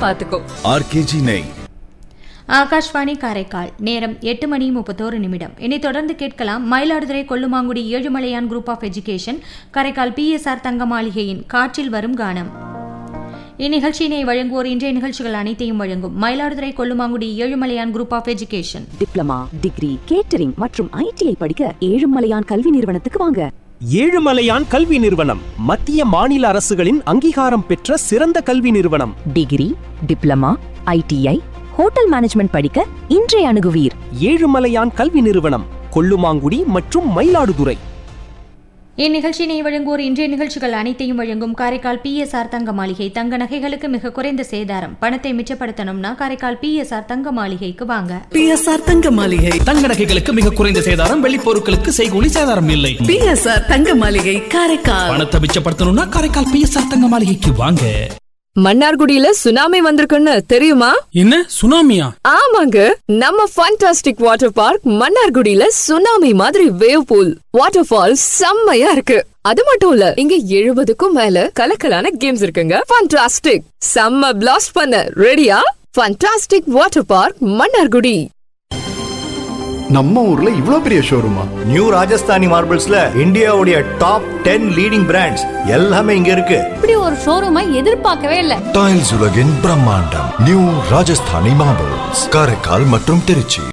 பாத்துக்கோ ஆர்கேஜி நெய் ஆகாஷ்வாணி காரைக்கால் நேரம் எட்டு மணி முப்பத்தோரு நிமிடம் இனி தொடர்ந்து கேட்கலாம் Mayiladuthurai Kollumangudi Ezhumalaiyan group of education Karaikal P S R தங்க மாளிகையின் காற்றில் வரும் கானம் இந்நிகழ்ச்சியினை வழங்குவோர் இன்றைய நிகழ்ச்சிகள் அனைத்தையும் வழங்கும் Mayiladuthurai Kollumangudi Ezhumalaiyan group of education diploma degree catering மற்றும் ஐடிஐ படிக்க ஏழுமலையான் கல்வி நிறுவனத்துக்கு வாங்க ஏழுமலையான் கல்வி நிறுவனம் மத்திய மாநில அரசுகளின் அங்கீகாரம் பெற்ற சிறந்த கல்வி நிறுவனம் degree diploma ITI hotel management படிக்க இன்றைய அணுகுவீர் ஏழுமலையான் கல்வி நிறுவனம் கொல்லுமாங்குடி மற்றும் மயிலாடுதுறை இந்நிகழ்ச்சியினை வழங்குவோர் இன்றைய நிகழ்ச்சிகள் அனைத்தையும் வழங்கும் காரைக்கால் பிஎஸ்ஆர் தங்க மாளிகை தங்க நகைகளுக்கு மிக குறைந்த சேதாரம் பணத்தை மிச்சப்படுத்தணும்னா காரைக்கால் பிஎஸ்ஆர் தங்க மாளிகைக்கு வாங்க பிஎஸ்ஆர் தங்க மாளிகை தங்க நகைகளுக்கு மிக குறைந்த சேதாரம் வெள்ளி பொருட்களுக்கு செய்கூலி சேதாரம் இல்லை பிஎஸ்ஆர் தங்க மாளிகை காரைக்கால் பணத்தை மிச்சப்படுத்தணும்னா காரைக்கால் பிஎஸ்ஆர் தங்க மாளிகைக்கு வாங்க மன்னார்குடியில சுனாமி வந்திருக்குன்னு தெரியுமா என்ன சுனாமியா ஆமாங்க நம்ம ஃபண்டாஸ்டிக் வாட்டர் பார்க் மன்னார்குடியில சுனாமி மாதிரி வேவ் பூல் வாட்டர் ஃபால் செம்மையா இருக்கு அது மட்டும் இல்ல இங்க எழுபதுக்கும் மேல கலக்கலான கேம்ஸ் இருக்குங்க ஃபண்டாஸ்டிக் செம்ம பிளாஸ்ட் பண்ண ரெடியா ஃபண்டாஸ்டிக் வாட்டர் பார்க் மன்னார்குடி நம்ம ஊர்ல இவ்ளோ பெரிய ஷோரூமா நியூ ராஜஸ்தானி மார்பிள்ஸ்ல இந்தியாவுடைய டாப் டென் லீடிங் பிராண்ட்ஸ் எல்லாமே இங்க இருக்கு இப்படி ஒரு ஷோரூமை எதிர்பார்க்கவே இல்ல டைல்ஸ் உலகின் பிரம்மாண்டம் நியூ ராஜஸ்தானி மார்பிள்ஸ் காரைக்கால் மற்றும் திருச்சி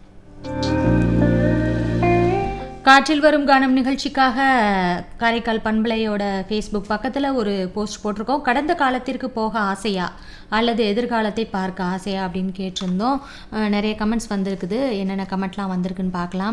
காற்றில் வரும் கானம் நிகழ்ச்சிக்காக காரைக்கால் பண்பலையோட ஃபேஸ்புக் பக்கத்தில் ஒரு போஸ்ட் போட்டிருக்கோம் கடந்த காலத்திற்கு போக ஆசையா அல்லது எதிர்காலத்தை பார்க்க ஆசையா அப்படின்னு கேட்டிருந்தோம் அஹ் நிறைய கமெண்ட்ஸ் வந்திருக்குது என்னென்ன கமெண்ட்லாம் வந்திருக்குன்னு பார்க்கலாம்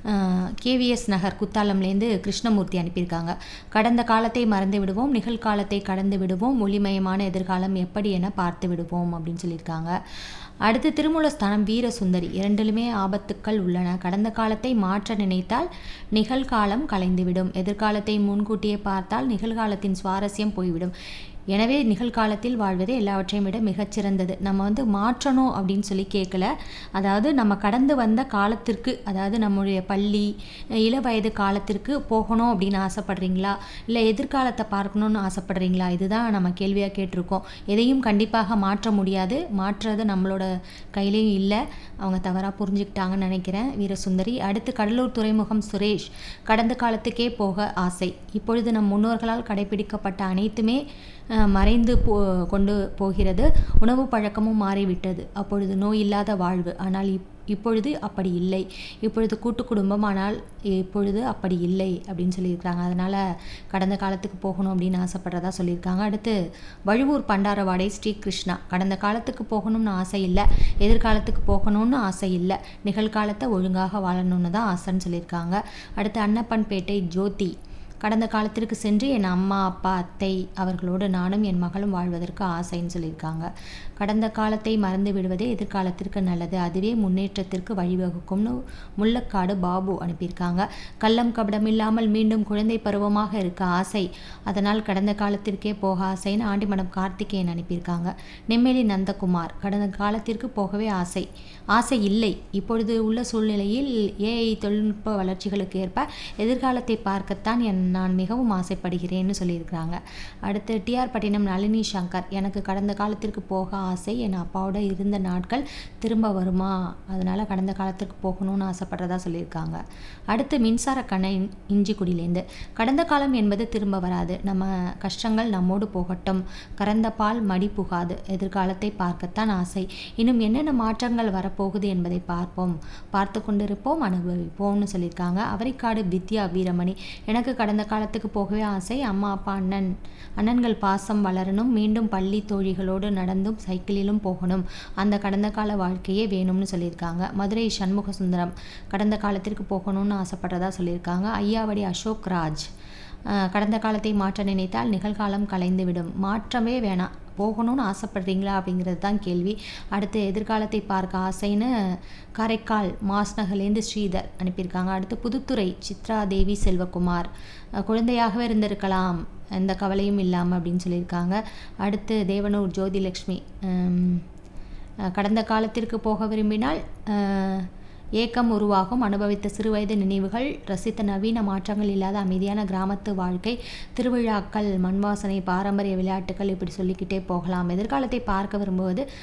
கேவிஎஸ் நகர் குத்தாலம்லேருந்து கிருஷ்ணமூர்த்தி அனுப்பியிருக்காங்க கடந்த காலத்தை மறந்து விடுவோம் நிகழ்காலத்தை கடந்து விடுவோம் ஒளிமயமான எதிர்காலம் எப்படி என பார்த்து விடுவோம் அப்படின்னு சொல்லியிருக்காங்க அடுத்து திருமூலஸ்தானம் வீரசுந்தரி இரண்டிலுமே ஆபத்துக்கள் உள்ளன கடந்த காலத்தை மாற்ற நினைத்தால் நிகழ்காலம் கலைந்துவிடும் எதிர்காலத்தை முன்கூட்டியே பார்த்தால் நிகழ்காலத்தின் சுவாரஸ்யம் போய்விடும் எனவே நிகழ்காலத்தில் வாழ்வதே எல்லாவற்றையும் விட மிகச்சிறந்தது நம்ம வந்து மாற்றணும் அப்படின்னு சொல்லி கேட்கல அதாவது நம்ம கடந்து வந்த காலத்திற்கு அதாவது நம்முடைய பள்ளி இள வயது காலத்திற்கு போகணும் அப்படின்னு ஆசைப்படுறீங்களா இல்லை எதிர்காலத்தை பார்க்கணுன்னு ஆசைப்படுறீங்களா இதுதான் நம்ம கேள்வியாக கேட்டிருக்கோம் எதையும் கண்டிப்பாக மாற்ற முடியாது மாற்றுறது நம்மளோட கையிலையும் இல்லை அவங்க தவறாக புரிஞ்சுக்கிட்டாங்கன்னு நினைக்கிறேன் வீரசுந்தரி அடுத்து கடலூர் துறைமுகம் சுரேஷ் கடந்த காலத்துக்கே போக ஆசை இப்பொழுது நம் முன்னோர்களால் கடைபிடிக்கப்பட்ட அனைத்துமே அஹ், மறைந்து போ கொண்டு போகிறது உணவு பழக்கமும் மாறிவிட்டது அப்பொழுது நோய் இல்லாத வாழ்வு ஆனால் இப் இப்பொழுது அப்படி இல்லை இப்பொழுது கூட்டு குடும்பம் ஆனால் இப்பொழுது அப்படி இல்லை அப்படின்னு சொல்லியிருக்காங்க அதனால் கடந்த காலத்துக்கு போகணும் அப்படின்னு ஆசைப்படுறதா சொல்லியிருக்காங்க அடுத்து வழுவூர் பண்டாரவாடை ஸ்ரீ கிருஷ்ணா கடந்த காலத்துக்கு போகணும்னு ஆசை இல்லை எதிர்காலத்துக்கு போகணும்னு ஆசை இல்லை நிகழ்காலத்தை ஒழுங்காக வாழணும்னு தான் ஆசைன்னு சொல்லியிருக்காங்க அடுத்து அன்னப்பன்பேட்டை ஜோதி கடந்த காலத்திற்கு சென்று என் அம்மா அப்பா அத்தை அவர்களோடு நானும் என் மகளும் வாழ்வதற்கு ஆசைன்னு சொல்லியிருக்காங்க கடந்த காலத்தை மறந்து விடுவதே எதிர்காலத்திற்கு நல்லது அதுவே முன்னேற்றத்திற்கு வழிவகுக்கும்னு முள்ளக்காடு பாபு அனுப்பியிருக்காங்க கள்ளம் கபடம் இல்லாமல் மீண்டும் குழந்தை பருவமாக இருக்க ஆசை அதனால் கடந்த காலத்திற்கே போக ஆசைன்னு ஆண்டிமடம் கார்த்திகேயன் அனுப்பியிருக்காங்க நெம்மேலி நந்தகுமார் கடந்த காலத்திற்கு போகவே ஆசை ஆசை இல்லை இப்பொழுது உள்ள சூழ்நிலையில் ஏஐ தொழில்நுட்ப வளர்ச்சிகளுக்கு ஏற்ப எதிர்காலத்தை பார்க்கத்தான் என் நான் மிகவும் ஆசைப்படுகிறேன்னு சொல்லியிருக்கிறாங்க அடுத்து டிஆர் பட்டினம் நளினி சங்கர் எனக்கு கடந்த காலத்திற்கு போக ஆசை என் அப்பாவோட இருந்த நாட்கள் திரும்ப வருமா அதனால் கடந்த காலத்திற்கு போகணும்னு ஆசைப்படுறதா சொல்லியிருக்காங்க அடுத்து மின்சார கண்ணை இஞ்சிக்குடியிலேருந்து கடந்த காலம் என்பது திரும்ப வராது நம்ம கஷ்டங்கள் நம்மோடு போகட்டும் கறந்த பால் மடி புகாது எதிர்காலத்தை பார்க்கத்தான் ஆசை இன்னும் என்னென்ன மாற்றங்கள் வரப்போகுது என்பதை பார்ப்போம் பார்த்து கொண்டிருப்போம் அனுபவிப்போம்னு சொல்லியிருக்காங்க அவரைக்காடு வித்யா வீரமணி எனக்கு கடந்த காலத்துக்கு போகவே ஆசை அம்மா அப்பா அண்ணன் அண்ணன்கள் பாசம் வளரணும் மீண்டும் பள்ளி தோழிகளோடு நடந்தும் சைக்கிளிலும் போகணும் அந்த கடந்த கால வாழ்க்கையே வேணும்னு சொல்லியிருக்காங்க மதுரை சண்முக சுந்தரம் கடந்த காலத்திற்கு போகணும்னு ஆசைப்படுறதா சொல்லியிருக்காங்க ஐயாவடி அசோக் ராஜ் அஹ், கடந்த காலத்தை மாற்ற நினைத்தால் நிகழ்காலம் கலைந்துவிடும் மாற்றமே வேணாம் போகணும்னு ஆசைப்படுறீங்களா அப்படிங்கிறது தான் கேள்வி அடுத்து எதிர்காலத்தை பார்க்க ஆசைன்னு காரைக்கால் மாஸ்நகர்லேருந்து ஸ்ரீதர் அனுப்பியிருக்காங்க அடுத்து புதுத்துறை சித்ரா தேவி செல்வகுமார் அஹ், குழந்தையாகவே இருந்திருக்கலாம் எந்த கவலையும் இல்லாமல் அப்படின்னு சொல்லியிருக்காங்க அடுத்து தேவனூர் ஜோதிலக்ஷ்மி உம், அஹ், கடந்த காலத்திற்கு போக விரும்பினால் அஹ், ஏக்கம் உருவாகும் அனுபவித்த சிறுவயது நினைவுகள் ரசித்த நவீன மாற்றங்கள் இல்லாத அமைதியான கிராமத்து வாழ்க்கை திருவிழாக்கள் மண்வாசனை பாரம்பரிய விளையாட்டுகள் இப்படி சொல்லிக்கிட்டே போகலாம் எதிர்காலத்தை பார்க்க விரும்புவது